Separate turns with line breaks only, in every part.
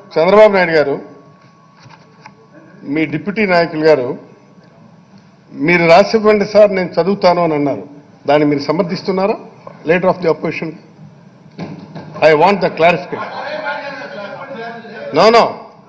చంద్రబాబు నాయుడు గారు మీ డిప్యూటీ నాయకులు గారు మీరు రాసివ్వండి సార్ నేను చదువుతాను అని అన్నారు దాన్ని మీరు సమర్థిస్తున్నారా leader of the opposition I want the clarification no no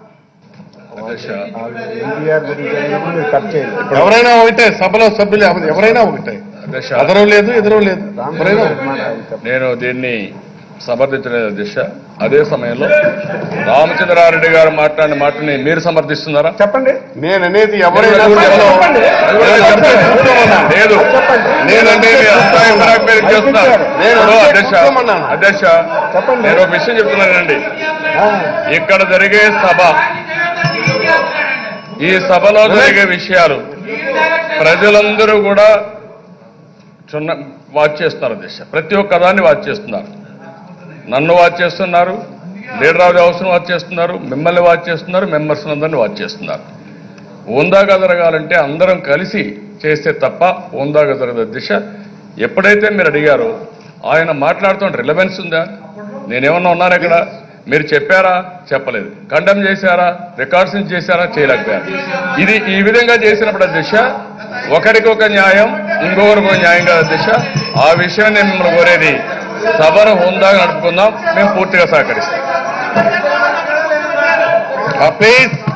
NTR గురించి అయినప్పుడు మీరు కట్ చేయాలి
ఎవరైనా ఒకటే సభలో సభ్యులు ఎవ- ఎవరైనా ఒకటే
అధ్యక్ష
అదరం లేదు ఎదురు లేదు ఎవరైనా ఒకటే.
మాట్లాడాలి తప్ప.
నేను దీన్ని సమర్థించలేదు అధ్యక్ష అదే సమయంలో రామచంద్రారెడ్డి గారు మాట్లాడిన మాటని మీరు సమర్థిస్తున్నారా
చెప్పండి
నేను అనేది ఎవరైనా
చెప్పండి.
సభలో-
చెప్పండి.
నేను చెప్పేది కూర్చోమన్నాను.
లేదు నేనంటే మీ అభిప్రాయం నాకు మీరు చేస్తున్నారు
నేను
ఇప్పుడు
అంతే
అధ్యక్ష
కూర్చోమన్నాను.
అధ్యక్ష
చెప్పండి.
నేను ఒక విషయం చెప్తున్నానండి
ఆ,
ఇక్కడ జరిగే సభ ఈ సభలో జరిగే విషయాలు ప్రజలందరూ కూడా చున్న వాచ్ చేస్తున్నారు అధ్యక్ష ప్రతి ఒక్క దాన్ని వాచ్ చేస్తున్నారు నన్ను వాచ్ చేస్తున్నారు లీడర్ ఆఫ్ ది హౌస్ను వాచ్ చేస్తున్నారు మిమ్మల్ని వాచ్ చేస్తున్నారు మెంబర్స్ అందరిని వాచ్ చేస్తున్నారు ఓందాగా జరగాలంటే అందరం కలిసి చేస్తే తప్ప ఓందాగా జరగదు అధ్యక్ష ఎప్పుడైతే మీరు అడిగారో ఆయన మాట్లాడుతున్న రిలవెన్స్ ఉందా నేనేమన్నా ఉన్నాను ఇక్కడ మీరు చెప్పారా చెప్పలేదు కండెమ్ చేశారా రికార్డ్స్ చేశారా చేయలేకపోయారు ఇది ఈ విధంగా చేసినప్పుడు అధ్యక్ష ఒకరికి ఒక న్యాయం ఇంకొకరికి ఒక న్యాయం కాదు అధ్యక్ష ఆ విషయాన్ని మిమ్మల్ని కోరేది సభను హోందాగా నడుపుకుందాం మేము పూర్తిగా సహకరిస్తాం
ప్లీజ్